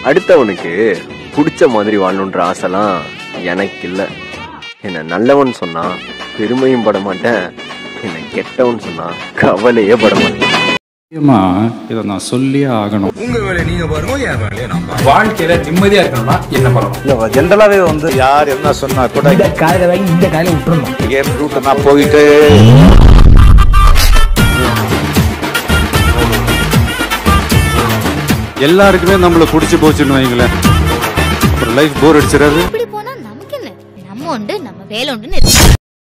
அடுத்தவனுக்கு பிடிச்ச மாதிரி வாழணுன்ற ஆசைலாம் எனக்கு இல்ல என்ன நல்லவன் சொன்னா பெருமையும் பட மாட்டேன் என்ன கெட்டவன் சொன்னா கவலையே பட மாட்டேன் முக்கியமா இதை நான் சொல்லியே ஆகணும் உங்க வேலையை நீங்க பாருங்க என் வேலையை நான் பாருங்க. வாழ்க்கையில நிம்மதியா இருக்கணும்னா என்ன பண்ணணும் ஜென்ரலாவே வந்து யார் என்ன சொன்னா கூட இந்த காலையில வாங்கி இந்த காலையில விட்டுறணும் கேம் ரூட் நான் போயிட்டு எல்லாருக்குமே நம்மள பிடிச்சி போச்சுன்னு வைங்களேன் ஒரு லைஃப் போர் அடிச்சிடாது இப்படி போனா நமக்கு என்ன நம்ம உண்டு நம்ம வேலை உண்டுன்னு இருக்கு